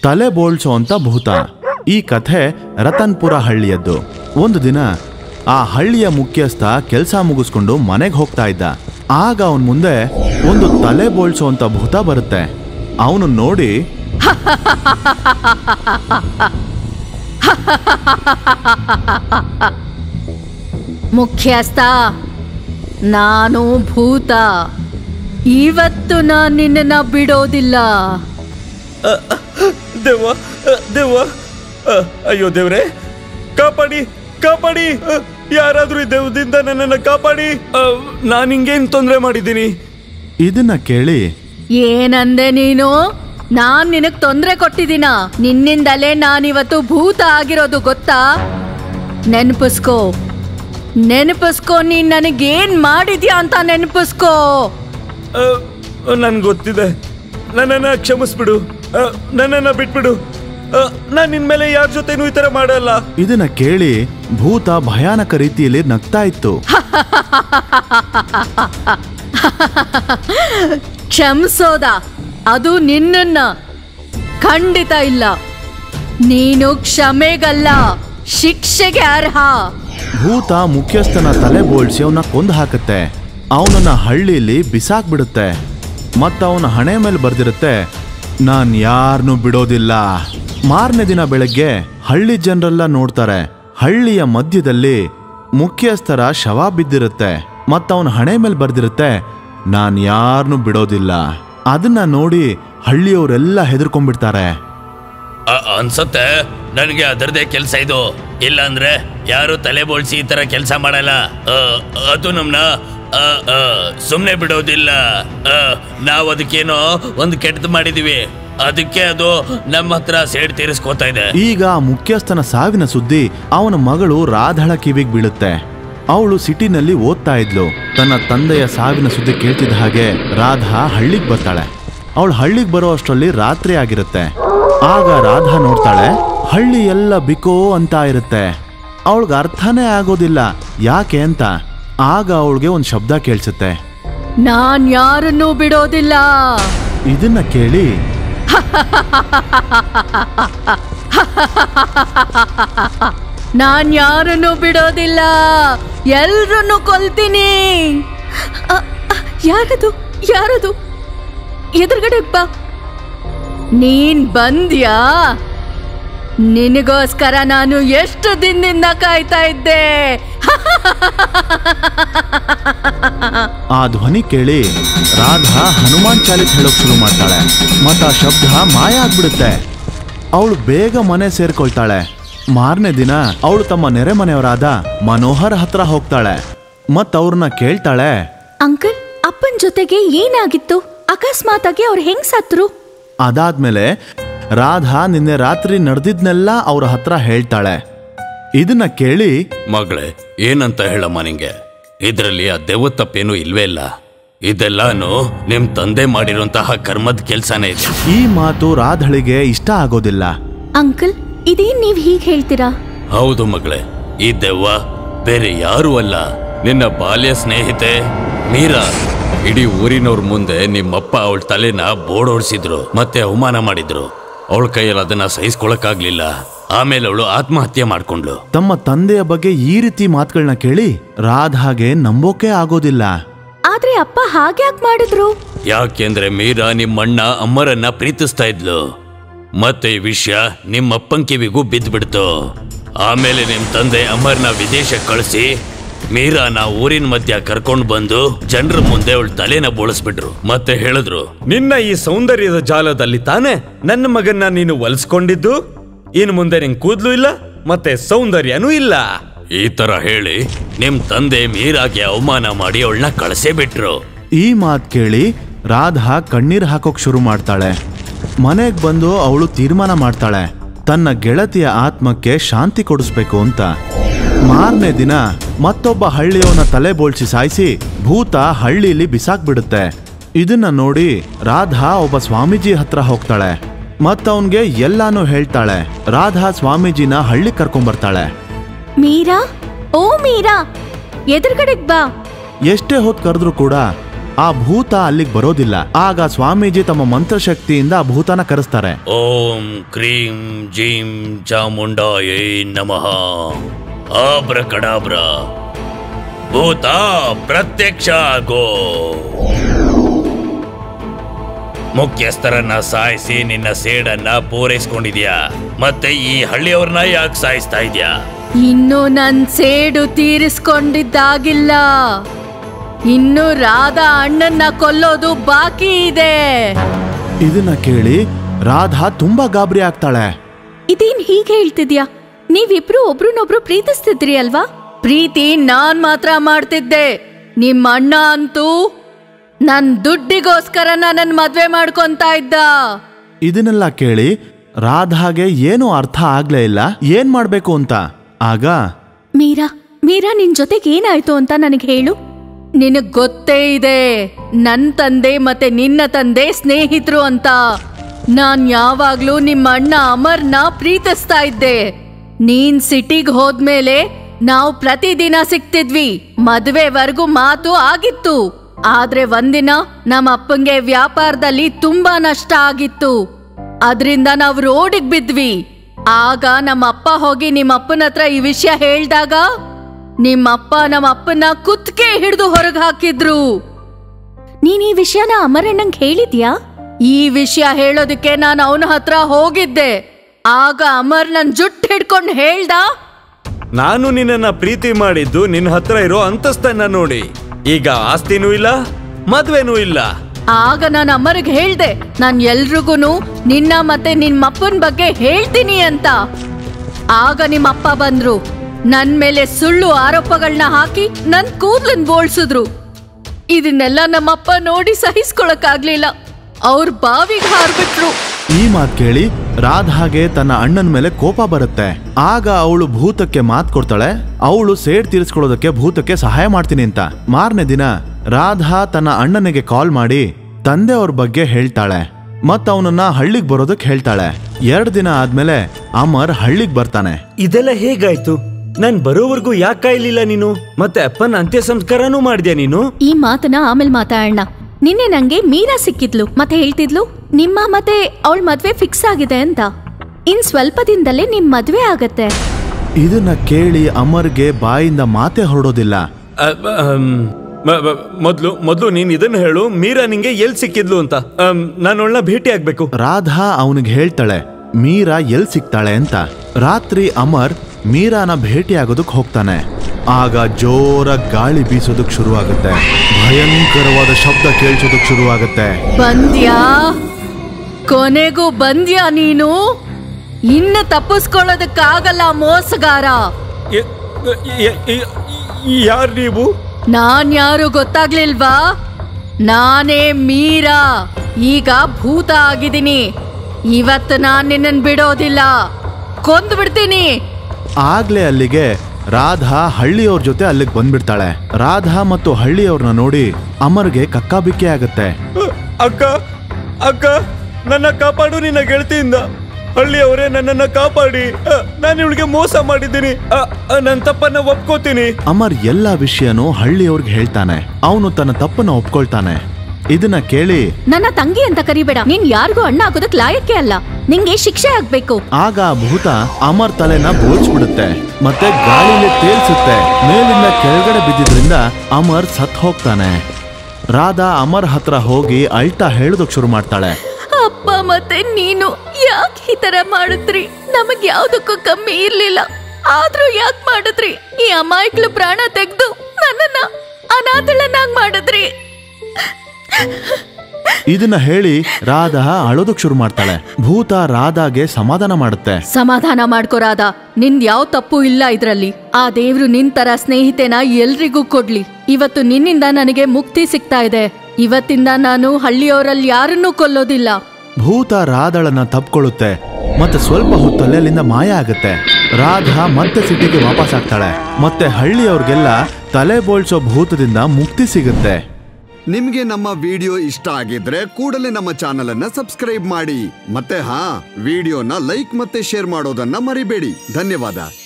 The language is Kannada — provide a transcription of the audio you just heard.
ತಲೆ ಬೋಳ್ಸೋ ಅಂತ ಭೂತ ಈ ಕಥೆ ರತನ್ಪುರ ಹಳ್ಳಿಯದ್ದು ಒಂದು ದಿನ ಆ ಹಳ್ಳಿಯ ಮುಖ್ಯಸ್ಥ ಕೆಲಸ ಮುಗಿಸ್ಕೊಂಡು ಮನೆಗೆ ಹೋಗ್ತಾ ಇದ್ದ ಆಗ ಅವನ್ ಮುಂದೆ ಒಂದು ತಲೆ ಬೋಳ್ಸೋ ಅಂತ ಭೂತ ಬರುತ್ತೆ ಅವನು ನೋಡಿ ಮುಖ್ಯಸ್ಥ ನಾನು ಭೂತ ಇವತ್ತು ನಾನು ನಿನ್ನನ್ನ ಬಿಡೋದಿಲ್ಲ ದೇವ ದೇವ ಅಯ್ಯೋ ದೇವ್ರೆ ಕಾಪಾಡಿ ಕಾಪಾಡಿ ಯಾರಾದ್ರೂ ಈ ದೇವದಿಂದ ನನ್ನನ್ನು ಕಾಪಾಡಿ ನಾನು ಹಿಂಗೇನ್ ತೊಂದರೆ ಮಾಡಿದ್ದೀನಿ ಇದನ್ನ ಕೇಳಿ ಏನಂದೆ ನೀನು ನಾನ್ ನಿನಗ್ ತೊಂದ್ರೆ ಕೊಟ್ಟಿದ್ದೀನ ನಿನ್ನಿಂದಲೇ ನಾನಿವತ್ತು ಭೂತ ಆಗಿರೋದು ಗೊತ್ತಾ ನೆನಪಿಸ್ಕೋ ನೆನಪಿಸ್ಕೋ ನೀನ್ ನನಗೇನ್ ಮಾಡಿದ್ಯಾ ಅಂತ ನೆನಪಿಸ್ಕೋ ನನ್ಗೆ ಗೊತ್ತಿದೆ ನನ್ನನ್ನ ಕ್ಷಮಿಸ್ಬಿಡು ಆ, ನನ್ನನ್ನ ಬಿಟ್ಬಿಡು ನಾನು ನಿನ್ಮೇಲೆ ಯಾರ ಜೊತೆನೂ ಈ ತರ ಮಾಡಲ್ಲ ಇದನ್ನ ಕೇಳಿ ಭೂತ ಭಯಾನಕ ರೀತಿಯಲ್ಲಿ ನಗ್ತಾ ಇತ್ತು ಕ್ಷಮಿಸೋದ ಅದು ನಿನ್ನನ್ನ ಖಂಡಿತ ಇಲ್ಲ ನೀನು ಕ್ಷಮೆಗಲ್ಲ ಶಿಕ್ಷೆಗೆ ಅರ್ಹ ಭೂತ ಮುಖ್ಯಸ್ಥನ ತಲೆ ಬೋಳ್ಸಿ ಅವನ ಕೊಂದು ಹಾಕುತ್ತೆ ಅವನನ್ನ ಹಳ್ಳಿಲಿ ಬಿಸಾಕ್ಬಿಡುತ್ತೆ ಮತ್ತ ಅವನ ಹಣೆ ಮೇಲೆ ಬರ್ದಿರುತ್ತೆ ನಾನ್ ಯಾರನ್ನೂ ಬಿಡೋದಿಲ್ಲ ಮಾರನೇ ದಿನ ಬೆಳಗ್ಗೆ ಹಳ್ಳಿ ಜನರೆಲ್ಲ ನೋಡ್ತಾರೆ ಹಳ್ಳಿಯ ಮಧ್ಯದಲ್ಲಿ ಮುಖ್ಯಸ್ಥರ ಶವ ಬಿದ್ದಿರುತ್ತೆ ಮತ್ತ ಅವನ ಹಣೆ ಮೇಲೆ ಬರ್ದಿರುತ್ತೆ ನಾನ್ ಯಾರನ್ನೂ ಬಿಡೋದಿಲ್ಲ ಅದನ್ನ ನೋಡಿ ಹಳ್ಳಿಯವರೆಲ್ಲ ಹೆದರ್ಕೊಂಡ್ಬಿಡ್ತಾರೆ ಅ- ಅನ್ಸತ್ತೆ ನನಗೆ ಅದರದೇ ಕೆಲಸ ಇದು ಇಲ್ಲ ಅಂದ್ರೆ ಯಾರು ತಲೆ ಬೋಳ್ಸಿ ಈ ತರ ಕೆಲಸ ಮಾಡಲ್ಲ ಅ, ಅದು ನಮ್ನ ಸುಮ್ಮನೆ ಬಿಡೋದಿಲ್ಲ ಅ, ನಾವ್ ಅದಕ್ಕೇನೋ ಒಂದು ಕೆಟ್ಟದ್ದು ಮಾಡಿದೀವಿ ಅದಕ್ಕೆ ಅದು ನಮ್ಮ ಹತ್ರ ಸೇಡ್ ತೀರಿಸ್ಕೋತಾ ಇದೆ ಈಗ ಆ ಮುಖ್ಯಸ್ಥನ ಸಾವಿನ ಸುದ್ದಿ ಅವನ ಮಗಳು ರಾಧಳ ಕಿವಿಗೆ ಬೀಳುತ್ತೆ ಅವಳು ಸಿಟಿನಲ್ಲಿ ಓದ್ತಾ ಇದ್ಲು ತನ್ನ ತಂದೆಯ ಸಾವಿನ ಸುದ್ದಿ ಕೇಳ್ತಿದ್ದ ಹಾಗೆ ರಾಧಾ ಹಳ್ಳಿಗೆ ಬರ್ತಾಳೆ ಅವಳು ಹಳ್ಳಿಗೆ ಬರೋ ಅಷ್ಟರಲ್ಲಿ ರಾತ್ರಿ ಆಗಿರುತ್ತೆ ಆಗ ರಾಧಾ ನೋಡ್ತಾಳೆ ಹಳ್ಳಿ ಎಲ್ಲ ಬಿಕೋ ಅಂತ ಇರುತ್ತೆ ಅವಳಿಗೆ ಅರ್ಥನೇ ಆಗೋದಿಲ್ಲ ಯಾಕೆ ಅಂತ ಆಗ ಅವಳಿಗೆ ಒಂದು ಶಬ್ದ ಕೇಳಿಸುತ್ತೆ ನಾನ್ ಯಾರನ್ನೂ ಬಿಡೋದಿಲ್ಲ ಇದನ್ನ ಕೇಳಿ ನಾನ್ ಯಾರನ್ನೂ ಬಿಡೋದಿಲ್ಲ ಎಲ್ರನ್ನೂ ಕೊಲ್ತೀನಿ ಅ, ಅ, ಯಾರದು ಯಾರದು ಎದುರುಗಡೆ ಬಾ ನೀನ್ ಬಂದ್ಯಾ ನಿನಗೋಸ್ಕರ ನಾನು ಎಷ್ಟು ದಿನದಿಂದ ಕಾಯ್ತಾ ಇದ್ದೆ ಆ ಧ್ವನಿ ಕೇಳಿ ರಾಧಾ ಹನುಮಾನ್ ಚಾಲಿಸ್ ಹೇಳೋಕ್ ಶುರು ಮಾಡ್ತಾಳೆ ಮತ್ತ ಆ ಶಬ್ದ ಮಾಯ ಆಗ್ಬಿಡುತ್ತೆ ಅವಳು ಬೇಗ ಮನೆ ಸೇರ್ಕೊಳ್ತಾಳೆ ಮಾರನೇ ದಿನ ಅವಳು ತಮ್ಮ ನೆರೆ ಮನೆಯವರಾದ ಮನೋಹರ್ ಹತ್ರ ಹೋಗ್ತಾಳೆ ಮತ್ ಅವ್ರನ್ನ ಕೇಳ್ತಾಳೆ ಅಂಕಲ್ ಅಪ್ಪನ್ ಜೊತೆಗೆ ಏನಾಗಿತ್ತು ಅಕಸ್ಮಾತ್ ಆಗಿ ಅವ್ರು ಹೆಂಗ್ ಸತ್ರು ಅದಾದ್ಮೇಲೆ ರಾಧಾ ನಿನ್ನೆ ರಾತ್ರಿ ನಡೆದಿದ್ನೆಲ್ಲ ಅವ್ರ ಹತ್ರ ಹೇಳ್ತಾಳೆ ಇದನ್ನ ಕೇಳಿ ಮಗಳೇ ಏನಂತ ಹೇಳಮ್ಮ ನಿಂಗೆ ಇದರಲ್ಲಿ ಆ ದೆವ್ವ ತಪ್ಪೇನು ಇಲ್ವೇ ಇಲ್ಲ ಇದೆಲ್ಲಾನು ನಿಮ್ ತಂದೆ ಮಾಡಿರುವಂತಹ ಕರ್ಮದ ಕೆಲ್ಸನೇ ಇದೆ ಈ ಮಾತು ರಾಧಳಿಗೆ ಇಷ್ಟ ಆಗೋದಿಲ್ಲ ಅಂಕಲ್ ಇದೇನ್ ನೀವ್ ಹೀಗ್ ಹೇಳ್ತೀರಾ ಹೌದು ಮಗಳೇ ಈ ದೆವ್ವ ಬೇರೆ ಯಾರೂ ಅಲ್ಲ ನಿನ್ನ ಬಾಲ್ಯ ಸ್ನೇಹಿತೆ ಮೀರಾ ಇಡೀ ಊರಿನವ್ರ ಮುಂದೆ ನಿಮ್ಮಪ್ಪ ಅವಳ ತಲೆನ ಬೋಡೋಡ್ಸಿದ್ರು ಮತ್ತೆ ಅವಮಾನ ಮಾಡಿದ್ರು ಅವಳ ಕೈಯಲ್ಲಿ ಅದನ್ನ ಸಹಿಸ್ಕೊಳಕ್ಕಾಗ್ಲಿಲ್ಲ ಆಮೇಲೆ ಅವಳು ಆತ್ಮಹತ್ಯೆ ಮಾಡ್ಕೊಂಡ್ಲು ತಮ್ಮ ತಂದೆಯ ಬಗ್ಗೆ ಈ ರೀತಿ ಮಾತುಗಳನ್ನ ಕೇಳಿ ರಾಧಾಗೆ ನಂಬೋಕೆ ಆಗೋದಿಲ್ಲ ಆದ್ರೆ ಅಪ್ಪ ಹಾಗ್ಯಾಕ್ ಮಾಡಿದ್ರು ಯಾಕೆಂದ್ರೆ ಮೀರಾ ನಿಮ್ಮಣ್ಣ ಅಮ್ಮರನ್ನ ಪ್ರೀತಿಸ್ತಾ ಇದ್ಲು ಮತ್ತೆ ಈ ವಿಷಯ ನಿಮ್ಮಪ್ಪನ್ ಕಿವಿಗೂ ಬಿದ್ದ್ಬಿಡ್ತು ಆಮೇಲೆ ನಿಮ್ ತಂದೆ ಅಮರ್ನ ವಿದೇಶಕ್ಕೆ ಕಳಿಸಿ ಮೀರಾನ ಊರಿನ ಮಧ್ಯ ಕರ್ಕೊಂಡು ಬಂದು ಜನರ ಮುಂದೆ ಅವಳ ತಲೆನ ಬೋಳಿಸ್ಬಿಟ್ರು ಮತ್ತೆ ಹೇಳಿದ್ರು ನಿನ್ನ ಈ ಸೌಂದರ್ಯದ ಜಾಲದಲ್ಲಿ ತಾನೇ ನನ್ನ ಮಗನ್ನ ನೀನು ಒಲಿಸ್ಕೊಂಡಿದ್ದು ಇನ್ನು ಮುಂದೆ ನಿನ್ ಕೂದ್ಲು ಇಲ್ಲ ಮತ್ತೆ ಸೌಂದರ್ಯನೂ ಇಲ್ಲ ಈ ತರ ಹೇಳಿ ನಿಮ್ ತಂದೆ ಮೀರಾಗೆ ಅವಮಾನ ಮಾಡಿ ಅವಳನ್ನ ಕಳಿಸೇ ಬಿಟ್ರು ಈ ಮಾತ್ ಕೇಳಿ ರಾಧಾ ಕಣ್ಣೀರ್ ಹಾಕೋಕ್ ಶುರು ಮಾಡ್ತಾಳೆ ಮನೆಗ್ ಬಂದು ಅವಳು ತೀರ್ಮಾನ ಮಾಡ್ತಾಳೆ ತನ್ನ ಗೆಳತಿಯ ಆತ್ಮಕ್ಕೆ ಶಾಂತಿ ಕೊಡಿಸ್ಬೇಕು ಅಂತ ಮಾರನೇ ದಿನ ಮತ್ತೊಬ್ಬ ಹಳ್ಳಿಯವನ ತಲೆ ಬೋಳ್ಸಿ ಸಾಯಿಸಿ ಭೂತ ಹಳ್ಳಿಲಿ ಬಿಸಾಕ್ಬಿಡುತ್ತೆ ಇದನ್ನ ನೋಡಿ ರಾಧಾ ಒಬ್ಬ ಸ್ವಾಮೀಜಿ ಹತ್ರ ಹೋಗ್ತಾಳೆ ಮತ್ತವನ್ಗೆ ಎಲ್ಲಾನು ಹೇಳ್ತಾಳೆ ರಾಧಾ ಸ್ವಾಮೀಜಿನ ಹಳ್ಳಿ ಕರ್ಕೊಂಬರ್ತಾಳೆ ಮೀರಾ ಓ ಮೀರಾ ಎದುರುಗಡೆಗ್ ಬಾ ಎಷ್ಟೇ ಹೊತ್ತು ಕರೆದ್ರೂ ಕೂಡ ಆ ಭೂತ ಅಲ್ಲಿಗೆ ಬರೋದಿಲ್ಲ ಆಗ ಸ್ವಾಮೀಜಿ ತಮ್ಮ ಮಂತ್ರಶಕ್ತಿಯಿಂದ ಆ ಭೂತನ ಕರೆಸ್ತಾರೆ ಓಂ ಕ್ರೀಂ ಜೀಂ ಚಾಮುಂಡಾಯೇ ನಮಃ ಆಬ್ರಕಡಾಬ್ರ ಭೂತ ಪ್ರತ್ಯಕ್ಷ ಆಗೋ ಮುಖ್ಯಸ್ಥರನ್ನ ಸಾಯಿಸಿ ನಿನ್ನ ಸೇಡನ್ನ ಪೂರೈಸ್ಕೊಂಡಿದ್ಯಾ ಮತ್ತೆ ಈ ಹಳ್ಳಿಯವ್ರನ್ನ ಯಾಕೆ ಸಾಯಿಸ್ತಾ ಇದ್ಯಾ ಇನ್ನು ನನ್ ಸೇಡು ತೀರಿಸ್ಕೊಂಡಿದ್ದಾಗಿಲ್ಲ ಇನ್ನು ರಾಧಾ ಅಣ್ಣನ್ನ ಕೊಲ್ಲೋದು ಬಾಕಿ ಇದೆ ಇದನ್ನ ಕೇಳಿ ರಾಧಾ ತುಂಬಾ ಗಾಬರಿ ಆಗ್ತಾಳೆ ಇದೇನ್ ಹೀಗೆ ಹೇಳ್ತಿದ್ಯಾ ನೀವಿಬ್ರು ಒಬ್ರನ್ನೊಬ್ರು ಪ್ರೀತಿಸ್ತಿದ್ರಿ ಅಲ್ವಾ ಪ್ರೀತಿ ನಾನ್ ಮಾತ್ರ ಮಾಡ್ತಿದ್ದೆ ನಿಮ್ಮ ಅಣ್ಣ ಅಂತೂ ನನ್ ದುಡ್ಡಿಗೋಸ್ಕರ ನನ್ ಮದ್ವೆ ಮಾಡ್ಕೊಂತ ಇದ್ದ ಇದನ್ನೆಲ್ಲ ಕೇಳಿ ರಾಧಾಗೆ ಏನೂ ಅರ್ಥ ಆಗ್ಲೇ ಇಲ್ಲ ಏನ್ ಮಾಡ್ಬೇಕು ಅಂತ ಆಗ ಮೀರಾ ಮೀರಾ ನಿನ್ ಜೊತೆಗೆ ಏನಾಯ್ತು ಅಂತ ನನಗೆ ಹೇಳು ನಿನಗ್ ಗೊತ್ತೇ ಇದೆ ನನ್ ತಂದೆ ಮತ್ತೆ ನಿನ್ನ ತಂದೆ ಸ್ನೇಹಿತರು ಅಂತ ನಾನ್ ಯಾವಾಗ್ಲೂ ನಿಮ್ಮ ಅಣ್ಣ ಅಮರ್ನ ಪ್ರೀತಿಸ್ತಾ ಇದ್ದೆ ನೀನ್ ಸಿಟಿಗ್ ಹೋದ್ಮೇಲೆ ನಾವು ಪ್ರತಿದಿನ ಸಿಗ್ತಿದ್ವಿ ಮದ್ವೆವರೆಗೂ ಮಾತು ಆಗಿತ್ತು ಆದ್ರೆ ಒಂದಿನ ನಮ್ಮ ಅಪ್ಪಂಗೆ ವ್ಯಾಪಾರದಲ್ಲಿ ತುಂಬಾ ನಷ್ಟ ಆಗಿತ್ತು ಅದ್ರಿಂದ ನಾವು ರೋಡಿಗೆ ಬಿದ್ವಿ ಆಗ ನಮ್ಮ ಅಪ್ಪ ಹೋಗಿ ನಿಮ್ಮ ಅಪ್ಪನ ಹತ್ರ ಈ ವಿಷಯ ಹೇಳ್ದಾಗ ನಿಮ್ಮಪ್ಪ ನಮ್ಮ ಅಪ್ಪನ ಕುತ್ತಿಗೆ ಹಿಡಿದು ಹೊರಗೆ ಹಾಕಿದ್ರು ನೀನ್ ಈ ವಿಷಯನ ಅಮರಣ್ಣಂಗ್ ಹೇಳಿದ್ಯಾ ಈ ವಿಷಯ ಹೇಳೋದಕ್ಕೆ ನಾನು ಅವನ ಹತ್ರ ಹೋಗಿದ್ದೆ ಆಗ ಅಮರ್ ನನ್ ಜುಟ್ ಹಿಡ್ಕೊಂಡು ಹೇಳ್ದ ನಾನು ನಿನ್ನನ್ನ ಪ್ರೀತಿ ಮಾಡಿದ್ದು ನಿನ್ನ ಹತ್ರ ಇರೋ ಅಂತಸ್ತನ್ನ ನೋಡಿ ಈಗ ಆಸ್ತಿನೂ ಇಲ್ಲ ಮದ್ವೆನೂ ಇಲ್ಲ ಆಗ ನಾನು ಅಮರ್ಗ್ ಹೇಳ್ದೆ ನಾನ್ ಎಲ್ರಿಗೂನು ನಿನ್ನ ಮತ್ತೆ ನಿನ್ ಅಪ್ಪನ ಬಗ್ಗೆ ಹೇಳ್ತೀನಿ ಅಂತ ಆಗ ನಿಮ್ಮ ಅಪ್ಪ ಬಂದ್ರು ನನ್ ಮೇಲೆ ಸುಳ್ಳು ಆರೋಪಗಳನ್ನ ಹಾಕಿ ನನ್ ಕೂದ್ಲನ್ ಬೋಳ್ಸಿದ್ರು ಇದನ್ನೆಲ್ಲ ನಮ್ಮಪ್ಪ ನೋಡಿ ಸಹಿಸ್ಕೊಳಕ್ಕಾಗ್ಲಿಲ್ಲ ಅವ್ರ ಬಾವಿಗೆ ಹಾರ್ಬಿಟ್ರು ಈ ಮಾತ್ ಕೇಳಿ ರಾಧಾಗೆ ತನ್ನ ಅಣ್ಣನ ಮೇಲೆ ಕೋಪ ಬರುತ್ತೆ ಆಗ ಅವಳು ಭೂತಕ್ಕೆ ಮಾತ್ ಕೊಡ್ತಾಳೆ ಅವಳು ಸೇಡ್ ತೀರಿಸ್ಕೊಳ್ಳೋದಕ್ಕೆ ಭೂತಕ್ಕೆ ಸಹಾಯ ಮಾಡ್ತೀನಿ ಅಂತ ಮಾರನೇ ದಿನ ರಾಧಾ ತನ್ನ ಅಣ್ಣನಿಗೆ ಕಾಲ್ ಮಾಡಿ ತಂದೆಯವ್ರ ಬಗ್ಗೆ ಹೇಳ್ತಾಳೆ ಮತ್ತ ಅವನನ್ನ ಹಳ್ಳಿಗ್ ಬರೋದಕ್ಕೆ ಹೇಳ್ತಾಳೆ ಎರಡ್ ದಿನ ಆದ್ಮೇಲೆ ಅಮರ್ ಹಳ್ಳಿಗ್ ಬರ್ತಾನೆ ಇದೆಲ್ಲ ಹೇಗಾಯ್ತು ನಾನ್ ಬರೋವರೆಗೂ ಯಾಕೆ ಕಾಯ್ಲಿಲ್ಲ ನೀನು ಮತ್ತೆ ಅಪ್ಪನ ಅಂತ್ಯ ಸಂಸ್ಕಾರನೂ ಮಾಡಿದ್ಯಾ ನೀನು ಈ ಮಾತನ್ನ ಆಮೇಲೆ ಮಾತಾಡೋಣ ನಿನ್ನೆ ನಂಗೆ ಮೀರಾ ಸಿಕ್ಕಿದ್ಲು ಮತ್ತೆ ಹೇಳ್ತಿದ್ಲು ನಿಮ್ಮ ಮತ್ತೆ ಅವಳ ಮದ್ವೆ ಫಿಕ್ಸ್ ಆಗಿದೆ ಅಂತ ಇನ್ ಸ್ವಲ್ಪ ದಿನದಲ್ಲೇ ನಿಮ್ ಮದ್ವೆ ಆಗತ್ತೆ ಇದನ್ನ ಕೇಳಿ ಅಮರ್ಗೆ ಬಾಯಿಂದ ಮಾತೆ ಹೊರಡೋದಿಲ್ಲ ಅ, ಅಮ್, ಮ- ಮ- ಮೊದ್ಲು ಮೊದ್ಲು ನೀನ್ ಇದನ್ನ ಹೇಳು ಮೀರಾ ನಿಂಗೆ ಎಲ್ ಸಿಕ್ಕಿದ್ಲು ಅಂತ ಅಮ್, ನಾನ್ ಅವಳನ್ನ ಭೇಟಿ ಆಗ್ಬೇಕು ರಾಧಾ ಅವನಿಗೆ ಹೇಳ್ತಾಳೆ ಮೀರಾ ಎಲ್ ಸಿಗ್ತಾಳೆ ಅಂತ ರಾತ್ರಿ ಅಮರ್ ಮೀರಾನ ಭೇಟಿಯಾಗೋದಕ್ ಹೋಗ್ತಾನೆ ಆಗ ಜೋರ ಗಾಳಿ ಬೀಸೋದಕ್ ಶುರುವಾಗುತ್ತೆ ಭಯಂಕರವಾದ ಶಬ್ದ ಕೇಳಿಸೋದಕ್ ಶುರುವಾಗುತ್ತೆ ಬಂದ್ಯಾ ಕೊನೆಗೂ ಬಂದ್ಯಾ ನೀನು ಇನ್ನು ತಪ್ಪಿಸ್ಕೊಳ್ಳೋದಕ್ಕಾಗಲ್ಲ ಮೋಸಗಾರ ಯಾರು ನೀವು ನಾನ್ ಯಾರು ಗೊತ್ತಾಗ್ಲಿಲ್ವಾ ನಾನೇ ಮೀರಾ ಈಗ ಭೂತ ಆಗಿದ್ದೀನಿ ಇವತ್ತು ನಾನ್ ನಿನ್ನನ್ ಬಿಡೋದಿಲ್ಲ ಕೊಂದು ಬಿಡ್ತೀನಿ ಆಗ್ಲೇ ಅಲ್ಲಿಗೆ ರಾಧಾ ಹಳ್ಳಿಯವ್ರ ಜೊತೆ ಅಲ್ಲಿಗೆ ಬಂದ್ಬಿಡ್ತಾಳೆ ರಾಧಾ ಮತ್ತು ಹಳ್ಳಿಯವ್ರನ್ನ ನೋಡಿ ಅಮರ್ಗೆ ಕಕ್ಕಾಬಿಕ್ಕಿ ಆಗತ್ತೆ ಅಕ್ಕ ಅಕ್ಕ ನನ್ನ ಕಾಪಾಡು ನಿನ್ನ ಗೆಳತಿಯಿಂದ ಹಳ್ಳಿಯವರೇ ನನ್ನನ್ನ ಕಾಪಾಡಿ ಅ, ನಾನು ಇವಳಿಗೆ ಮೋಸ ಮಾಡಿದ್ದೀನಿ ಅ, ಅ, ನನ್ನ ತಪ್ಪನ್ನ ಒಪ್ಕೋತೀನಿ ಅಮರ್ ಎಲ್ಲ ವಿಷಯನೂ ಹಳ್ಳಿಯವ್ರಿಗೆ ಹೇಳ್ತಾನೆ ಅವನು ತನ್ನ ತಪ್ಪನ್ನ ಒಪ್ಕೊಳ್ತಾನೆ ಇದನ್ನ ಕೇಳಿ ನನ್ನ ತಂಗಿ ಅಂತ ಕರಿಬೇಡ ನೀನ್ ಯಾರಿಗೂ ಅಣ್ಣ ಆಗೋದಕ್ ಲಾಯಕ್ಕೆ ಅಲ್ಲ ನಿಂಗೆ ಶಿಕ್ಷೆ ಆಗ್ಬೇಕು ಆಗ ಆ ಭೂತ ಅಮರ್ ತಲೆನ ಬೋಳ್ಸ್ಬಿಡುತ್ತೆ ಮತ್ತೆ ಗಾಳಿಲಿ ತೇಲ್ಸುತ್ತೆ ಮೇಲಿಂದ ಕೆಳಗಡೆ ಬಿದ್ದಿದ್ರಿಂದ ಅಮರ್ ಸತ್ ಹೋಗ್ತಾನೆ ರಾಧಾ ಅಮರ್ ಹತ್ರ ಹೋಗಿ ಅಳ್ತಾ ಹೇಳೋದಕ್ ಶುರು ಮಾಡ್ತಾಳೆ ಅಪ್ಪ ಮತ್ತೆ ನೀನು ಯಾಕೆ ಈ ತರ ಮಾಡಿದ್ರಿ ನಮಗ್ ಯಾವ್ದಕ್ಕೂ ಕಮ್ಮಿ ಇರ್ಲಿಲ್ಲ ಆದ್ರೂ ಯಾಕೆ ಮಾಡಿದ್ರಿ ಈ ಅಮಾಯಕಳು ಪ್ರಾಣ ತೆಗ್ದು ನನ್ನನ್ನ ಅನಾಥಳನ್ನಾಗ್ ಮಾಡಿದ್ರಿ ಇದನ್ನ ಹೇಳಿ ರಾಧಾ ಅಳೋದಕ್ ಶುರು ಮಾಡ್ತಾಳೆ ಭೂತ ರಾಧಾಗೆ ಸಮಾಧಾನ ಮಾಡುತ್ತೆ ಸಮಾಧಾನ ಮಾಡ್ಕೊರಾದ ನಿಂದ್ ಯಾವ ತಪ್ಪು ಇಲ್ಲ ಇದ್ರಲ್ಲಿ ಆ ದೇವ್ರು ನಿನ್ ತರ ಸ್ನೇಹಿತೆನ ಎಲ್ರಿಗೂ ಕೊಡ್ಲಿ ಇವತ್ತು ನಿನ್ನಿಂದ ನನಗೆ ಮುಕ್ತಿ ಸಿಗ್ತಾ ಇದೆ ಇವತ್ತಿಂದ ನಾನು ಹಳ್ಳಿಯವರಲ್ಲಿ ಯಾರನ್ನೂ ಕೊಲ್ಲೋದಿಲ್ಲ ಭೂತ ರಾಧಳನ್ನ ತಪ್ಕೊಳ್ಳುತ್ತೆ ಮತ್ತೆ ಸ್ವಲ್ಪ ಹೊತ್ತಲ್ಲಿ ಅಲ್ಲಿಂದ ಮಾಯ ಆಗುತ್ತೆ ರಾಧಾ ಮತ್ತೆ ಸಿಟಿಗೆ ವಾಪಸ್ ಆಗ್ತಾಳೆ ಮತ್ತೆ ಹಳ್ಳಿಯವ್ರಿಗೆಲ್ಲ ತಲೆ ಬೋಳ್ಸೋ ಭೂತದಿಂದ ಮುಕ್ತಿ ಸಿಗುತ್ತೆ ನಿಮ್ಗೆ ನಮ್ಮ ವಿಡಿಯೋ ಇಷ್ಟ ಆಗಿದ್ರೆ ಕೂಡಲೇ ನಮ್ಮ ಚಾನೆಲ್ ಅನ್ನ ಸಬ್ಸ್ಕ್ರೈಬ್ ಮಾಡಿ ಮತ್ತೆ ಹಾ ವಿಡಿಯೋನ ಲೈಕ್ ಮತ್ತೆ ಶೇರ್ ಮಾಡೋದನ್ನ ಮರಿಬೇಡಿ ಧನ್ಯವಾದ